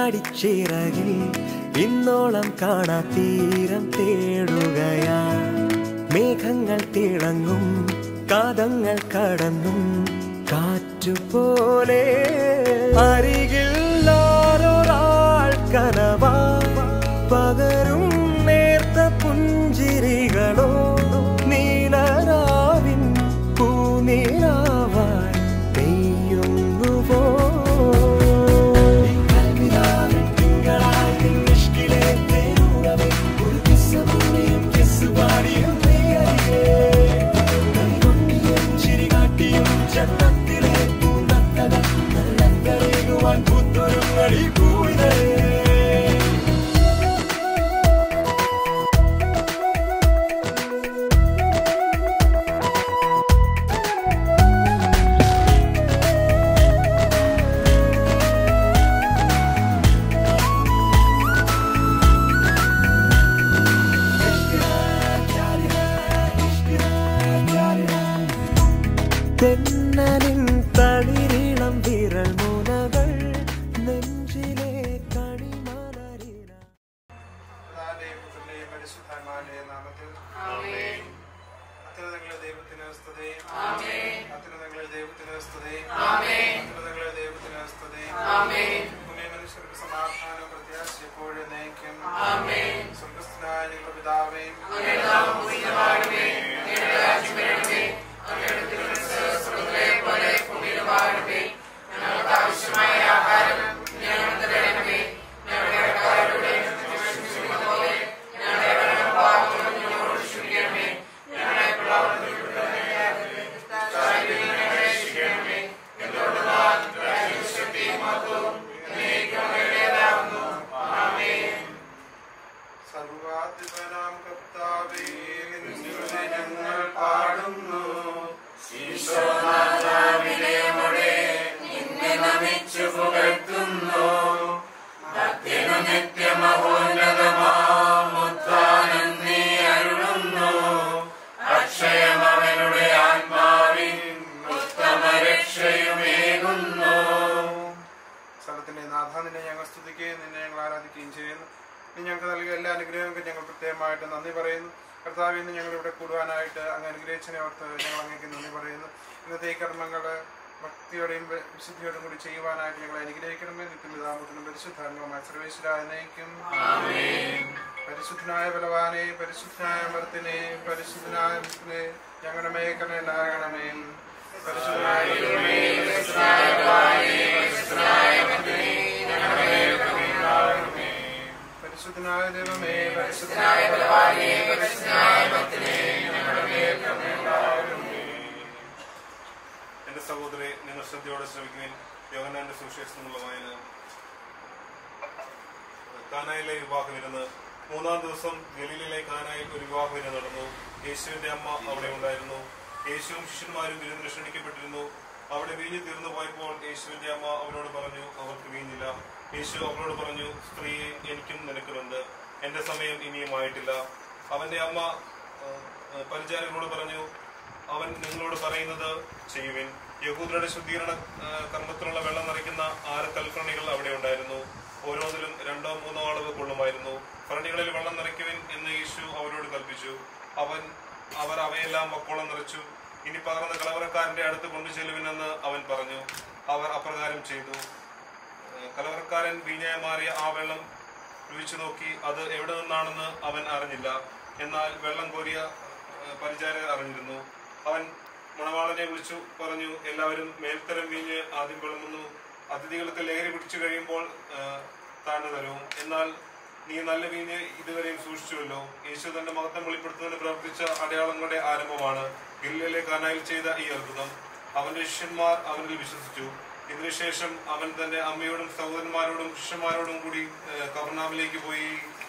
കണ്ണാടിച്ചിറകിൽ ഇന്നോളം കാണാ തീരം തേടുകയാ മേഘങ്ങൾ തിളങ്ങും കാതങ്ങൾ കടന്നും കാറ്റുപോലെ അരികിൽ ആരൊരാൾ കനവാ പകരും നേർത്ത പുഞ്ചിരികളോ നീലരാവിൻ പൂനീരാവായി പെയ്യുന്നുവോ ജന്മത്തിലെ പൂന്തത്തകൾ നല്ലതരയുവാൻ പുത്തൊരുങ്ങടി പൂവിതേ തെന്നലിൻ തളിരിളം വിരൽ മുനകൾ നെഞ്ചിലെ കണിമലരിന പിതാവിന്റെയും പുത്രന്റെയും പരിശുദ്ധാത്മാവിന്റെയും നാമത്തിൽ അത്യുന്നതങ്ങളിലെ ദൈവത്തിന് സ്തുതി അത്യുന്നതങ്ങളിലെ ദൈവത്തിന് സ്തുതി അത്യുന്നതങ്ങളിലെ ദൈവത്തിന് സ്തുതി ഭൂമി മനുഷ്യർക്ക് സമാധാനം പ്രത്യാശ എപ്പോഴും നയിക്കും സ്വർഗസ്ഥനായ ഞങ്ങളുടെ പിതാവേയും സർവാധിപനാം കർത്താവേ നിന്നെ ഞങ്ങൾ പാടുന്നു സ്ഥലത്തിന്റെ നാഥ നിന്നെ ഞങ്ങൾ സ്തുതിക്കുകയും നിന്നെ ഞങ്ങൾ ആരാധിക്കുകയും ചെയ്യുന്നു നീ ഞങ്ങൾക്ക് നൽകിയ എല്ലാ അനുഗ്രഹങ്ങൾക്കും ഞങ്ങൾ പ്രത്യേകമായിട്ട് നന്ദി പറയുന്നു കർത്താവ് ഇന്ന് ഞങ്ങൾ ഇവിടെ കൂടുവാനായിട്ട് അങ്ങ് അനുഗ്രഹിച്ചതിനെ ഓർത്ത് ഞങ്ങൾ അങ്ങേക്ക് നന്ദി പറയുന്നു ഇന്നത്തെ ഈ കർമ്മങ്ങൾ ഭക്തിയോടെയും വി- വിശുദ്ധിയോടും കൂടി ചെയ്യുവാനായിട്ട് ഞങ്ങൾ അനുഗ്രഹിക്കണമേ നിത്യപിതാമത്തിനും പരിശുദ്ധാത്മമായ സർവേശ്വരായ നയിക്കും പരിശുദ്ധനായ ബലവാനെ പരിശുദ്ധനായ മർത്തിനെ പരിശുദ്ധനായ മർത്തിനെ ഞങ്ങളുടെ മേഖലയിലാകണമേ പരിശുദ്ധനായ ദൈവമേ, പരിശുദ്ധനായ ബലവാനെ, പരിശുദ്ധനായ മർത്തിനെ ഞങ്ങളുടെ മേഖലയിലാകണമേ. പരിശുദ്ധനായ ദൈവമേ പരിശുദ്ധനായ ബലവാനെ പരിശുദ്ധനായ മർത്തിനെ ഞങ്ങളുടെ മേഖലയിലാകണമേ എന്റെ സഹോദരി നിങ്ങൾ ശ്രദ്ധയോടെ ശ്രമിക്കുവിൻ യോഹനാന്റെ സുവിശേഷം എന്നുള്ള വായന കാനായിലെ വിവാഹം ഇരുന്ന് മൂന്നാം ദിവസം ഗലീലിലെ കാനായിൽ ഒരു വിവാഹം ഇരുന്ന് നടന്നു യേശുവിന്റെ അമ്മ അവിടെ ഉണ്ടായിരുന്നു യേശുവും ശിഷ്യന്മാരും വിരുന്നിന് ക്ഷണിക്കപ്പെട്ടിരുന്നു അവിടെ വീഞ്ഞു തീർന്നു പോയപ്പോൾ യേശുവിന്റെ അമ്മ അവരോട് പറഞ്ഞു അവർക്ക് വീഞ്ഞില്ല യേശു അവരോട് പറഞ്ഞു സ്ത്രീയെ എനിക്കും നിനക്കുന്നുണ്ട് എന്റെ സമയം ഇനിയും ആയിട്ടില്ല അവന്റെ അമ്മ ആ, ആ, പരിചാരകരോട് പറഞ്ഞു അവൻ നിങ്ങളോട് പറയുന്നത് ചെയ്യുവിൻ യഹൂദരുടെ ശുദ്ധീകരണ ആ, കർമ്മത്തിനുള്ള വെള്ളം നിറയ്ക്കുന്ന ആറ് കൽക്കണികൾ അവിടെ ഉണ്ടായിരുന്നു ഓരോന്നിലും രണ്ടോ മൂന്നോ അളവ് കൊള്ളുമായിരുന്നു ഭരണികളിൽ വെള്ളം നിറയ്ക്കുവിൻ എന്ന് യേശു അവരോട് കൽപ്പിച്ചു അവൻ അവർ അവയെല്ലാം വക്കോളം നിറച്ചു ഇനി പകർന്ന കലവറക്കാരന്റെ അടുത്ത് കൊണ്ടുചെല്ലുവിനെന്ന് അവൻ പറഞ്ഞു അവർ അപ്രകാരം ചെയ്തു ഏഹ് കലവറക്കാരൻ വീഞ്ഞായി മാറിയ ആ വെള്ളം രുചിച്ചു നോക്കി അത് എവിടെ നിന്നാണെന്ന് അവൻ അറിഞ്ഞില്ല എന്നാൽ വെള്ളം കോരിയ ഏഹ് പരിചാരകർ അറിഞ്ഞിരുന്നു അവൻ മണവാളനെ വിളിച്ചു പറഞ്ഞു എല്ലാവരും മേൽത്തരം വീഞ്ഞ് ആദ്യം വിളമ്പുന്നു അതിഥികൾക്ക് ലഹരി പിടിച്ചു കഴിയുമ്പോൾ ഏഹ് താഴ്ന്നു തരും എന്നാൽ നീ നല്ല വീഞ്ഞ് ഇതുവരെയും സൂക്ഷിച്ചുവല്ലോ യേശു തന്റെ മഹത്വം വെളിപ്പെടുത്തുന്നതിന് പ്രവർത്തിച്ച അടയാളങ്ങളുടെ ആരംഭമാണ് ഗില്ലിലെ കാനായിൽ ചെയ്ത ഈ അത്ഭുതം അവന്റെ ശിഷ്യന്മാർ അവനിൽ വിശ്വസിച്ചു ഇതിനുശേഷം അവൻ തന്റെ അമ്മയോടും സഹോദരന്മാരോടും ശിഷ്യന്മാരോടും കൂടി ഏഹ്, കവർനാമിലേക്ക് പോയി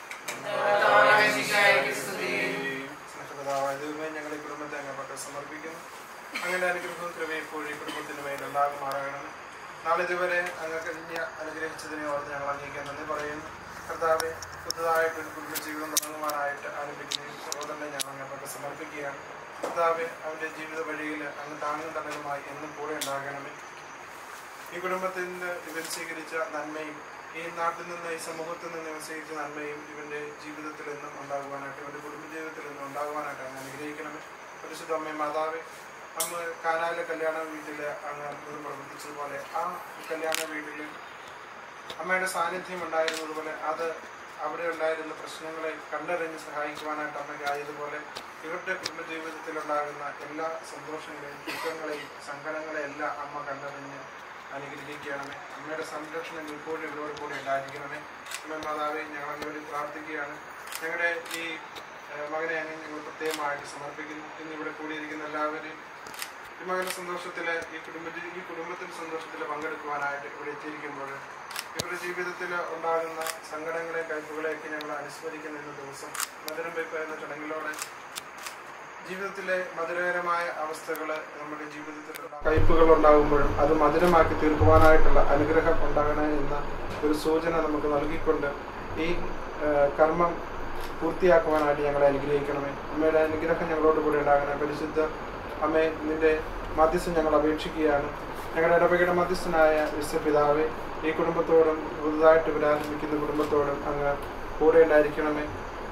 സ്നേഹപിതാവായ ദൈവമേ ഞങ്ങൾ ഈ കുടുംബത്തെ അങ്ങോട്ട് സമർപ്പിക്കുന്നു അങ്ങനെ അനുഗ്രഹവും കൃപയും എപ്പോഴും ഈ കുടുംബത്തിന് മേൽ ഉണ്ടാകുമാറാകണം നാളെ ഇതുവരെ അങ്ങ് കഴിഞ്ഞ അനുഗ്രഹിച്ചതിനെ ഓർത്ത് ഞങ്ങൾ അങ്ങേക്ക് നന്ദി പറയുന്നു കർത്താവെ പുതുതായിട്ട് ഒരു കുടുംബ ജീവിതം തുടങ്ങുവാനായിട്ട് ആരംഭിക്കുന്ന ഈ സഹോദരനെ ഞങ്ങൾ അങ്ങോട്ട് സമർപ്പിക്കുകയാണ് കർത്താവെ അവന്റെ ജീവിത വഴിയിൽ അങ്ങ് താങ്ങും തണലുമായി എന്നും കൂടെ ഉണ്ടാകണമേ ഈ കുടുംബത്തിൽ നിന്ന് ഇവർ സ്വീകരിച്ച നന്മയും ഈ നാട്ടിൽ നിന്ന് ഈ സമൂഹത്തിൽ നിന്ന് ഇവൻ സ്വീകരിച്ച നന്മയും ഇവന്റെ ജീവിതത്തിൽ നിന്നും ഉണ്ടാകുവാനായിട്ട് ഇവന്റെ കുടുംബ ജീവിതത്തിൽ നിന്നും ഉണ്ടാകുവാനായിട്ട് അങ്ങ് അനുഗ്രഹിക്കണമേ പരിശുദ്ധ അമ്മയും മാതാവേ അമ്മ കാനായിലെ കല്യാണ വീട്ടിൽ അങ്ങ് അത്ഭുതം പ്രവർത്തിച്ചതുപോലെ ആ കല്യാണ വീട്ടിൽ അമ്മയുടെ സാന്നിധ്യം ഉണ്ടായിരുന്നതുപോലെ അത് അവിടെ ഉണ്ടായിരുന്ന പ്രശ്നങ്ങളെ കണ്ടറിഞ്ഞ് സഹായിക്കുവാനായിട്ട് അമ്മയ്ക്ക് ആയതുപോലെ ഇവരുടെ കുടുംബജീവിതത്തിൽ ഉണ്ടാകുന്ന എല്ലാ സന്തോഷങ്ങളെയും ദുഃഖങ്ങളെയും സങ്കടങ്ങളെയും എല്ലാം അമ്മ കണ്ടറിഞ്ഞ് അനുഗ്രഹിക്കണമേ അമ്മയുടെ സംരക്ഷണം ഇപ്പോഴും ഇവരോട് കൂടെ ഉണ്ടായിരിക്കണമേ അമ്മ മാതാവെ ഞങ്ങൾ അങ്ങനെ പ്രാർത്ഥിക്കുകയാണ് ഞങ്ങളുടെ ഈ ഏഹ്, മകനെ അങ്ങ് ഞങ്ങൾ പ്രത്യേകമായിട്ട് സമർപ്പിക്കുന്നു ഇന്ന് ഇവിടെ കൂടിയിരിക്കുന്ന എല്ലാവരെയും ഈ മകന്റെ സന്തോഷത്തില് ഈ കുടുംബ ഈ കുടുംബത്തിന്റെ സന്തോഷത്തിൽ പങ്കെടുക്കുവാനായിട്ട് ഇവിടെ എത്തിയിരിക്കുമ്പോൾ ഇവരുടെ ജീവിതത്തിൽ ഉണ്ടാകുന്ന സങ്കടങ്ങളെ കയ്പുകളെയൊക്കെ ഞങ്ങൾ അനുസ്മരിക്കുന്ന ഇന്ന ദിവസം മധുരം വെപ്പ് എന്ന ചടങ്ങിലൂടെ ജീവിതത്തിലെ മധുരകരമായ അവസ്ഥകൾ നമ്മുടെ ജീവിതത്തിൽ കയ്പുകൾ ഉണ്ടാകുമ്പോഴും അത് മധുരമാക്കി തീർക്കുവാനായിട്ടുള്ള അനുഗ്രഹം ഉണ്ടാകണേ എന്ന ഒരു സൂചന നമുക്ക് നൽകിക്കൊണ്ട് ഈ ആ, കർമ്മം പൂർത്തിയാക്കുവാനായിട്ട് ഞങ്ങളെ അനുഗ്രഹിക്കണമേ അമ്മയുടെ അനുഗ്രഹം ഞങ്ങളോട് കൂടെ ഉണ്ടാകണേ പരിശുദ്ധ അമ്മേ നിന്റെ മധ്യസ്ഥം ഞങ്ങൾ അപേക്ഷിക്കുകയാണ് ഞങ്ങളുടെ ഇടവകയുടെ മധ്യസ്ഥനായ വിശ്വപിതാവെ ഈ കുടുംബത്തോടും പുതുതായിട്ട് വരാനിരിക്കുന്ന കുടുംബത്തോടും അങ്ങ് കൂടെ ഉണ്ടായിരിക്കണമേ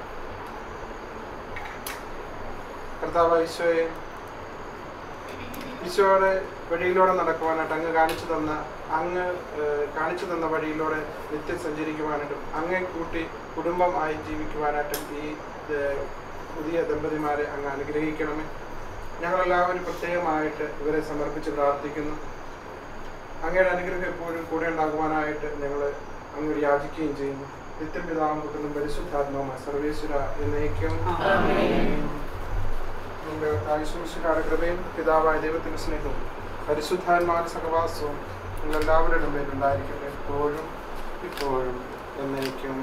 കർത്താവ് ഈശോയെ ഈശോയുടെ വഴിയിലൂടെ നടക്കുവാനായിട്ട് അങ്ങ് കാണിച്ചു തന്ന അങ്ങ് ഏഹ്, കാണിച്ചു തന്ന വഴിയിലൂടെ നിത്യം സഞ്ചരിക്കുവാനായിട്ടും അങ്ങേ കൂട്ടി കുടുംബം ആയി ജീവിക്കുവാനായിട്ടും ഈ ഏഹ്, പുതിയ ദമ്പതിമാരെ അങ്ങ് അനുഗ്രഹിക്കണമേ ഞങ്ങളെല്ലാവരും പ്രത്യേകമായിട്ട് ഇവരെ സമർപ്പിച്ച് പ്രാർത്ഥിക്കുന്നു അങ്ങയുടെ അനുഗ്രഹം എപ്പോഴും കൂടെ ഉണ്ടാകുവാനായിട്ട് ഞങ്ങൾ അങ്ങ് യാചിക്കുകയും ചെയ്യുന്നു നിത്യം പിതാവും പുത്രനും പരിശുദ്ധാത്മാവുമായ സർവേശ്വര എന്നേക്കും നമ്മുടെ ആയുഷ്മിശിയുടെ കൃപയും പിതാവായ ദൈവത്തിന്റെ സ്നേഹവും പരിശുദ്ധാത്മാവിന്റെ സഹവാസവും നിങ്ങൾ എല്ലാവരുടെ മേലുണ്ടായിരിക്കട്ടെ എപ്പോഴും ഇപ്പോഴും എന്നേക്കും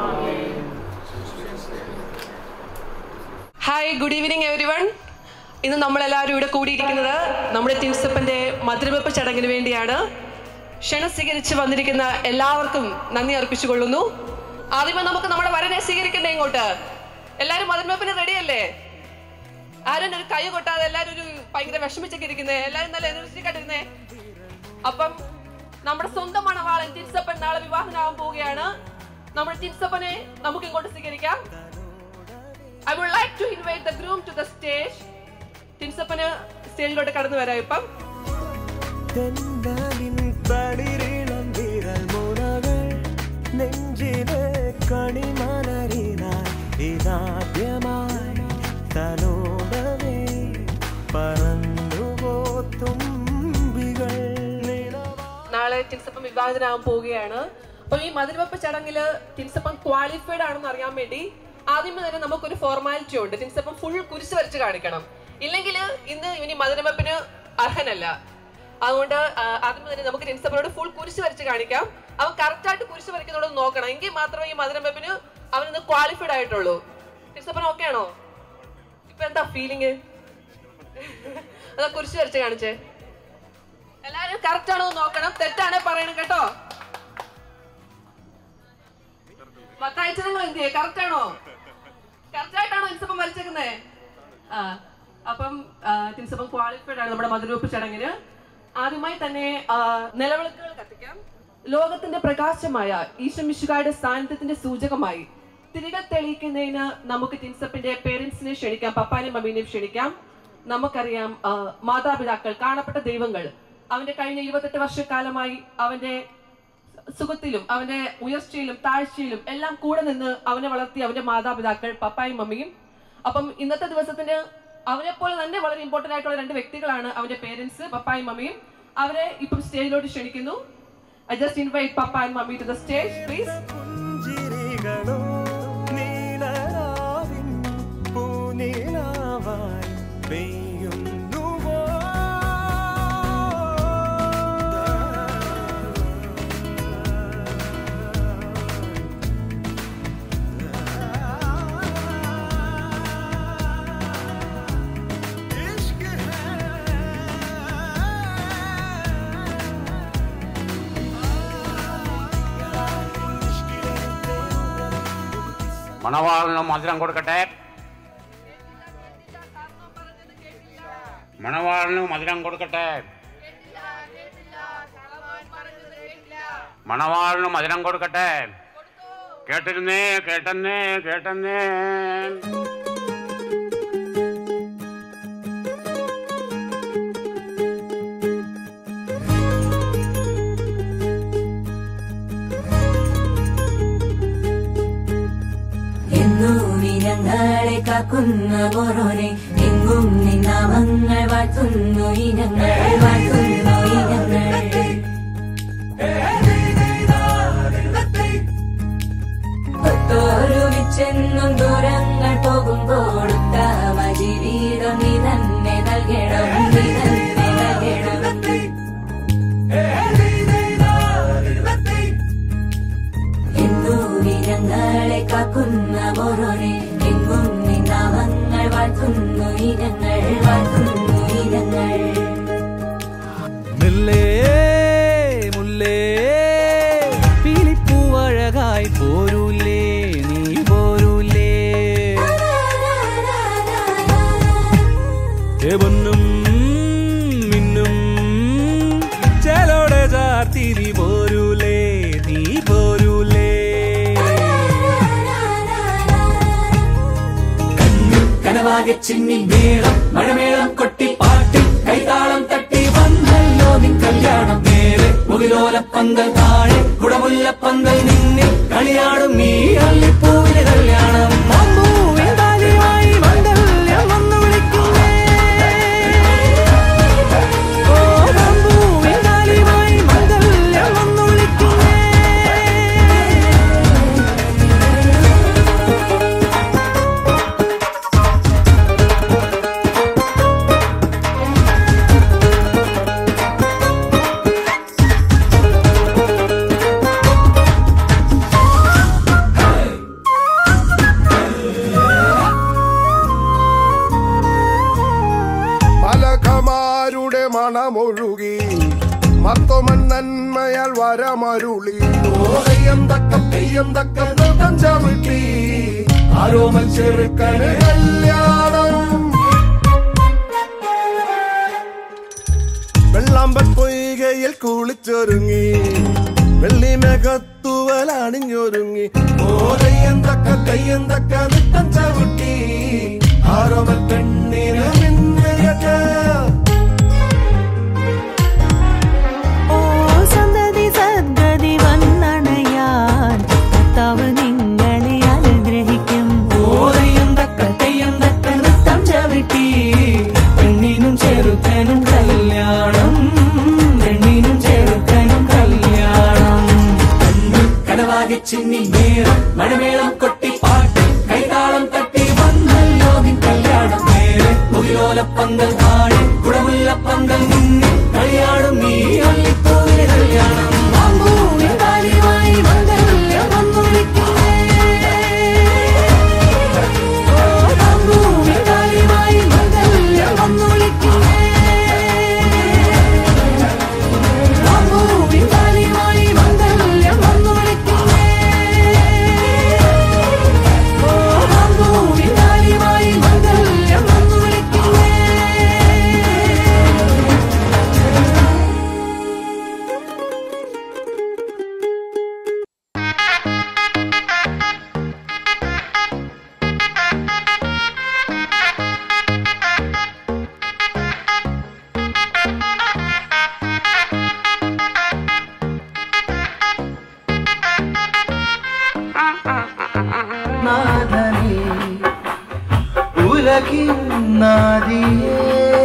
hi good evening everyone ഇന്ന് നമ്മളെല്ലാവരും ഇവിടെ കൂടിയിരിക്കുന്നത് നമ്മുടെ തിൻസപ്പന്റെ മധുരവെപ്പ് ചടങ്ങിന് വേണ്ടിയാണ് ക്ഷണം സ്വീകരിച്ച് വന്നിരിക്കുന്ന എല്ലാവർക്കും നന്ദി അർപ്പിച്ചുകൊള്ളുന്നു ആദ്യമേ നമുക്ക് നമ്മുടെ വരനെ സ്വീകരിക്കണ്ടേ ഇങ്ങോട്ട് എല്ലാവരും മധുരവെപ്പിന് റെഡിയല്ലേ ആരും ഒരു കൈ കൊട്ടാതെ എല്ലാവരും ഒരു ഭയങ്കര വിഷമിച്ചൊക്കെ ഇരിക്കുന്നേ എല്ലാവരും നല്ല എനർജറ്റിക് ആയിട്ടിരുന്നേ അപ്പം നമ്മുടെ സ്വന്തം മണവാളൻ തിൻസപ്പൻ നാളെ വിവാഹനാവാൻ പോവുകയാണ് നമ്മുടെ തിൻസപ്പനെ നമുക്ക് ഇങ്ങോട്ട് സ്വീകരിക്കാം I would like to invite the groom to the stage ടിൻസപ്പന് സ്റ്റേജിലോട്ട് കടന്നു വരാം ഇപ്പം തെന്നലിൻ തളിരിളം വിരൽ മുനകൾ നെഞ്ചിലെ കണിമലരിനാൽ ഇതാദ്യമായി തലോടവേ പറന്നുപോ തുമ്പികൾ നിലവാ നാളെ ടിൻസപ്പൻ വിവാഹിതനാകാൻ പോവുകയാണ് അപ്പൊ ഈ മധുരവെപ്പ് ചടങ്ങില് ടിൻസപ്പൻ ക്വാളിഫൈഡ് ആണെന്ന് അറിയാൻ വേണ്ടി ആദ്യമേ തന്നെ നമുക്കൊരു ഫോർമാലിറ്റി ഉണ്ട് ടിൻസപ്പൻ ഫുൾ കുരിശ് വരച്ച് കാണിക്കണം ഇല്ലെങ്കിൽ ഇന്ന് ഇവന് മധുരവെപ്പിന് അർഹനല്ല അതുകൊണ്ട് ആ, ആദ്യമേ തന്നെ നമുക്ക് ടിൻസപ്പനോട് ഫുൾ കുരിശ് വരച്ച് കാണിക്കാം അവൻ കറക്റ്റ് ആയിട്ട് കുരിശ് വരയ്ക്കുന്നതോട് നോക്കണം എങ്കിൽ മാത്രമേ ഈ മധുരവെപ്പിന് അവൻ ഇന്ന് ക്വാളിഫൈഡ് ആയിട്ടുള്ളൂ ടിൻസപ്പൻ ഓക്കെ ആണോ ഇപ്പൊ എന്താ ഫീലിംഗ് അതാ കുരിശ് വരച്ച് കാണിച്ചേ എല്ലാരും കറക്റ്റ് ആണോ എന്ന് നോക്കണം തെറ്റാണെ പറയണം കേട്ടോ മത്താഴ്ചകൾ എന്ത് ചെയ്യേ കറക്റ്റ് ആണോ കറക്റ്റ് ആയിട്ടാണോ ഇൻസപ്പം വരച്ചേക്കുന്നേ ആ അപ്പം ഇൻസപ്പം ക്വാളിഫൈഡ് ആണ് നമ്മുടെ മധുരൂപ്പ് ചടങ്ങിന് ആദ്യമായി തന്നെ ആ, നിലവിളക്കുകൾ കത്തിക്കാം ലോകത്തിന്റെ പ്രകാശമായ ഈശ്വമിശുകാരുടെ സാന്നിധ്യത്തിന്റെ സൂചകമായി തിരികെ തെളിയിക്കുന്നതിന് നമുക്ക് ടിൻസപ്പിന്റെ പേരൻസിനെ ക്ഷണിക്കാം പപ്പാനെയും മമ്മീനെയും ക്ഷണിക്കാം നമുക്കറിയാം ആ, മാതാപിതാക്കൾ കാണപ്പെട്ട ദൈവങ്ങൾ അവന്റെ കഴിഞ്ഞ ഇരുപത്തെട്ട് വർഷക്കാലമായി അവന്റെ സുഖത്തിലും അവന്റെ ഉയർച്ചയിലും താഴ്ചയിലും എല്ലാം കൂടെ നിന്ന് അവനെ വളർത്തിയ അവന്റെ മാതാപിതാക്കൾ പപ്പായും മമ്മിയും അപ്പം ഇന്നത്തെ ദിവസത്തിന് അവനെ പോലെ തന്നെ വളരെ ഇമ്പോർട്ടന്റ് ആയിട്ടുള്ള രണ്ട് വ്യക്തികളാണ് അവന്റെ പേരൻസ് പപ്പായും മമ്മിയും അവരെ ഇപ്പം സ്റ്റേജിലോട്ട് ക്ഷണിക്കുന്നു I just invite papa and mummy to the stage please പുഞ്ചിരികളോ നീലരാവിൻ പൂനിലാവായി പെയ്യുന്നുവോ इश्क മണവാളിന് മധുരം കൊടുക്കട്ടെ മണവാളിന് മധുരം കൊടുക്കട്ടെ മണവാളിന് മധുരം കൊടുക്കട്ടെ കേട്ടിരുന്നേ കേട്ടെന്നേ കേട്ടെന്നേ എന്നും ഇനങ്ങളെ കാക്കുന്ന ഓരോരെ എങ്ങും നിന്നാമങ്ങൾ വാഴ്ത്തുന്നു ഇനങ്ങൾ വാഴ്ത്തുന്നു ഇനങ്ങൾ ഒത്തൊരുമിച്ചെന്നും ദൂരങ്ങൾ പോകുമ്പോൾ ഉത്തമ ജീവിതം നീ തന്നെ നൽകണം നീ തന്നെ നൽകണം എന്നും ഇനങ്ങളെ കാക്കുന്ന ഓരോരെ എങ്ങും നിന്നാമങ്ങൾ വാഴ്ത്തുന്നു ഇനങ്ങൾ വാഴ്ത്തുന്നു ഇനങ്ങൾ മുല്ലേ മുല്ലേ പീലിപ്പൂവഴകായി പോരൂലേ നീ പോരൂലേ എവന്നും മിന്നും ചേലോടെ ചാർത്തി നീ പോരൂലേ നീ പോരൂലേ കനവാകെ ചിന്നി മേളം മഴമേളം കൊട്ടി പാട്ടി കൈതാളം തട്ടി വന്നല്ലോ നിൻ കല്യാണം നേരെ മുകിലോല പന്തൽ താഴെ കുടമുല്ല പന്തൽ നിന്നിൽ കളിയാടും നീ അല്ലിപ്പൂവിലെ കല്യാണം അമ്പൂവിൻ താലിയുമായി മംഗല്യം വന്നു വിളിക്കുന്നേ. ഓ, അമ്പൂവിൻ താലിയുമായി മംഗല്യം വന്നു വിളിക്കുന്നേ. പലകമാരുടെ മണമൊഴുകി മത്തൊമൻ നന്മയാൽ വരമരുളി ഓഹയം തക്ക തെയ്യം തക്ക നൃത്തം ചവിട്ടി ആരോമൽ ചെറുക്കന് കല്യാണം വെള്ളാമ്പൽ പൊയ്കയിൽ കുളിച്ചൊരുങ്ങി വെള്ളിമേഘത്തുവൽ അണിഞ്ഞൊരുങ്ങി ഓരയ്യം തക്ക തെയ്യം തക്ക നൃത്തം ചവിട്ടി ആരോമൽ പെണ്ണിന് മിന്നയട്ടെ ഓ സന്തതി സദ്ഗതി വന്നണയാൻ കർത്താവ് നിങ്ങളെ അനുഗ്രഹിക്കും ഓരയും തക്ക തെയ്യം തക്ക നൃത്തം ചവിട്ടി പെണ്ണിനും ചെറുക്കനും കല്യാണം പെണ്ണിനും ചെറുക്കനും കല്യാണം കണ്ണു കനവാകെ ചിന്നി മേളം മഴമേളം കൊട്ടി പാട്ട് കൈതാളം തട്ടി വന്നല്ലോ നിൻ കല്യാണം നേരെ മുകിലോല പന്തൽ താഴെ കുടമുല്ല പന്തൽ നിന്നിൽ കളിയാടും നീ അല്ലിപ്പൂവിലെ കല്യാണം അമ്പൂവിൻ താലിയുമായി മംഗല്യം വന്നു വിളിക്കുന്നേ. ഓ, അമ്പൂവിൻ താലിയുമായി മംഗല്യം വന്നു വിളിക്കുന്നേ. അമ്പൂവിൻ താലിയുമായി മംഗല്യം വന്നു വിളിക്കുന്നേ. ഓ, അമ്പൂവിൻ താലിയുമായി മംഗല്യം വന്നു വിളിക്കുന്നേ. നാഥനേ ഉലകിൻ നാദിയേ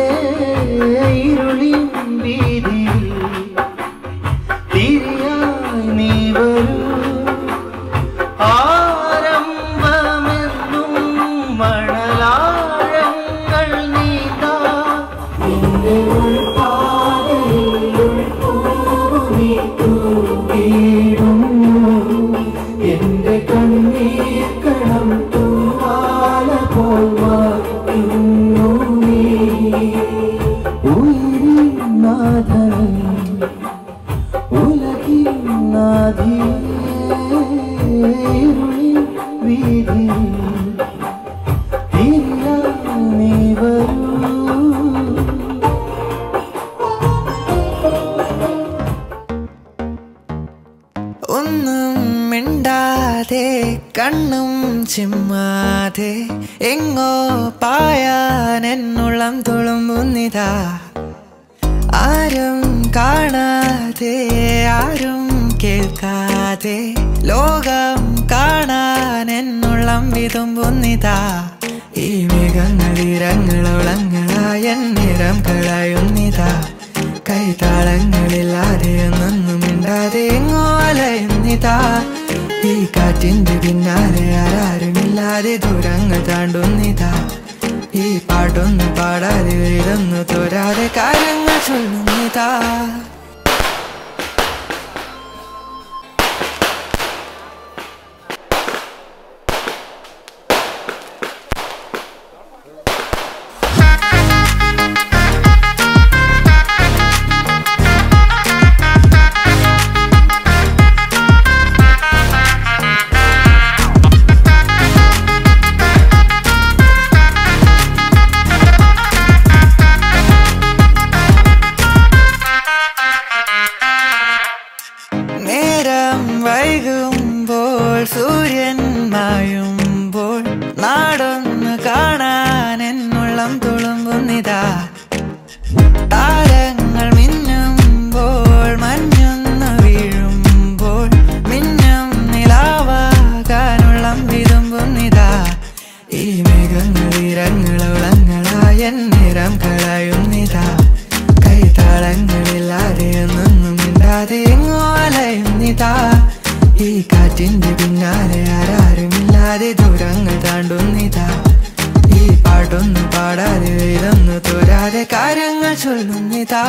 ഇരുളിൻ വീതിയിൽ തിരിയായി നീ വരൂ ആരംഭമെന്നും മണലാഴങ്ങൾ നീതാ എന്റെ കണ്ണീർ കണം തൂവാല പോൽ വാ നീ ചിമ്മാതെ എങ്ങോ പായാൻ എന്നുള്ളം തുളുമ്പുന്നിതാ ആരും കാണാതെ ആരും കേൾക്കാതെ ലോകം കാണാൻ എന്നുള്ളം വിതുമ്പുന്നിതാ ഈ മേഘങ്ങൾ ഇരങ്ങളോളങ്ങളായ നിറം കളയുന്നിതാ കൈതാളങ്ങളില്ലാതെ ഒന്നൊന്നും മിണ്ടാതെ എങ്ങോ അലയുന്നിതാ ഈ കാറ്റിന്റെ പിന്നാലെ ആരാരുമില്ലാതെ ദൂരങ്ങൾ താണ്ടുന്നിതാ ഈ പാട്ടൊന്നും പാടാതെ ഇതൊന്നു തോരാതെ കാര്യങ്ങൾ ചൊല്ലുന്നിതാ നേരം വൈകുമ്പോൾ സൂര്യൻ മായുമ്പോൾ നാടൊന്ന് കാണാൻ എന്നുള്ളം തുളുമ്പുന്നിതാ താരങ്ങൾ മിന്നുമ്പോൾ മഞ്ഞൊന്ന് വീഴുമ്പോൾ മിന്നും നിലാവാകാനുള്ളം വിതുമ്പുന്നിതാ ഈ മേഘങ്ങൾ ഇരങ്ങളോളങ്ങളായ നിറം കളയുന്നിതാ കൈതാളങ്ങളില്ലാതെ ഒന്നൊന്നും മിണ്ടാതെ എങ്ങോ അലയുന്നിതാ ഈ കാറ്റിന്റെ പിന്നാലെ ആരാരുമില്ലാതെ ദൂരങ്ങൾ താണ്ടുന്നിതാ ഈ പാട്ടൊന്നും പാടാതെ ഇതൊന്നു തോരാതെ കാര്യങ്ങൾ ചൊല്ലുന്നിതാ